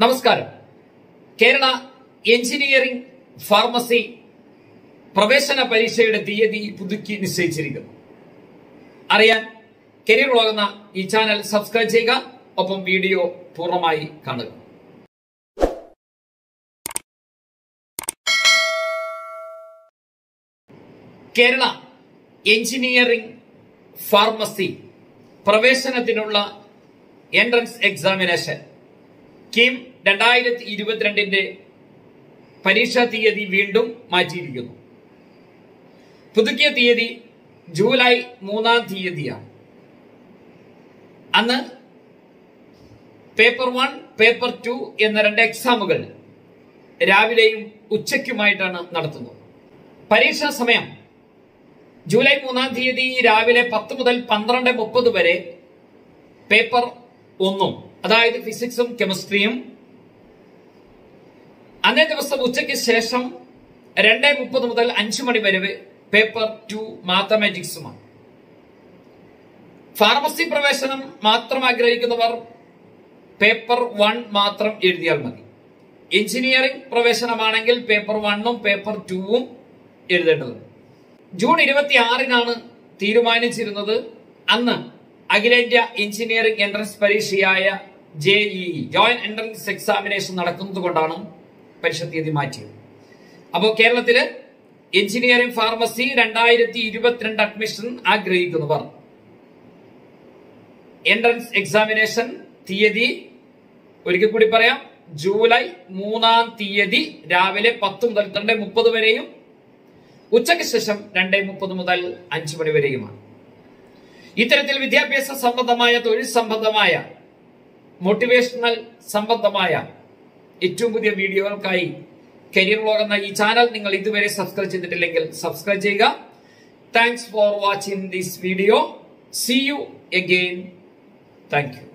നമസ്കാരം Kerala engineering pharmacy പ്രവേശന പരീക്ഷയുടെ തീയതി പുതുക്കി നിശ്ചയിച്ചിരിക്കുന്നു അറിയാൻ കരിയർ വ്ളോഗ് ഈ ചാനൽ സബ്സ്ക്രൈബ് ചെയ്യുക ഒപ്പം വീഡിയോ പൂർണ്ണമായി കാണുക കേരള എഞ്ചിനീയറിംഗ് ഫാർമസി പ്രവേശനത്തിനുള്ള എൻട്രൻസ് എക്സാമിനേഷൻ കിം രണ്ടായിരത്തി ഇരുപത്തിരണ്ടിന്റെ പരീക്ഷാ തീയതി വീണ്ടും മാറ്റിയിരിക്കുന്നു പുതുക്കിയ തീയതി ജൂലൈ മൂന്നാം തീയതിയാണ് അന്ന് പേപ്പർ വൺ പേപ്പർ ടു എന്ന രണ്ട് എക്സാമുകൾ രാവിലെയും ഉച്ചയ്ക്കുമായിട്ടാണ് നടത്തുന്നത് പരീക്ഷാ സമയം ജൂലൈ മൂന്നാം തീയതി രാവിലെ പത്ത് മുതൽ പന്ത്രണ്ട് മുപ്പത് വരെ പേപ്പർ ഒന്നും അതായത് ഫിസിക്സും കെമിസ്ട്രിയും അന്നേ ദിവസം ഉച്ചയ്ക്ക് ശേഷം രണ്ട് മുപ്പത് മുതൽ അഞ്ചു മണി വരെ പേപ്പർ ടു മാത്തമാറ്റിക്സുമാണ് ഫാർമസി പ്രവേശനം മാത്രം ആഗ്രഹിക്കുന്നവർ പേപ്പർ വൺ മാത്രം എഴുതിയാൽ മതി എഞ്ചിനീയറിംഗ് പ്രവേശനമാണെങ്കിൽ പേപ്പർ വണ്ണും പേപ്പർ ടൂവും എഴുതേണ്ടതുണ്ട് ജൂൺ ഇരുപത്തി ആറിനാണ് തീരുമാനിച്ചിരുന്നത് അന്ന് അഖിലേന്ത്യാ എഞ്ചിനീയറിംഗ് എൻട്രൻസ് പരീക്ഷയായ ജെഇഇ ജോയിന്റ് എൻട്രൻസ് എക്സാമിനേഷൻ നടക്കുന്നത് കൊണ്ടാണ് പരീക്ഷ തീയതി മാറ്റിയത് അപ്പോൾ കേരളത്തില് എഞ്ചിനീയറിംഗ് ഫാർമസി രണ്ടായിരത്തി ഇരുപത്തിരണ്ട് അഡ്മിഷൻ ആഗ്രഹിക്കുന്നവർ എൻട്രൻസ് എക്സാമിനേഷൻ തീയതി ഒരിക്കൽ കൂടി പറയാം ജൂലൈ മൂന്നാം തീയതി രാവിലെ പത്ത് മുതൽ രണ്ട് മുപ്പത് വരെയും ഉച്ചയ്ക്ക് ശേഷം രണ്ട് മുപ്പത് മുതൽ അഞ്ചു മണി വരെയുമാണ് ഇത്തരത്തിൽ വിദ്യാഭ്യാസ സംബന്ധമായ തൊഴിൽ സംബന്ധമായ മോട്ടിവേഷണൽ സംബന്ധമായ ഏറ്റവും പുതിയ വീഡിയോകൾക്കായി കരിയർ വ്ലോഗ് എന്ന ഈ ചാനൽ നിങ്ങൾ ഇതുവരെ സബ്സ്ക്രൈബ് ചെയ്തിട്ടില്ലെങ്കിൽ സബ്സ്ക്രൈബ് ചെയ്യുക thanks for watching this video see you again thank U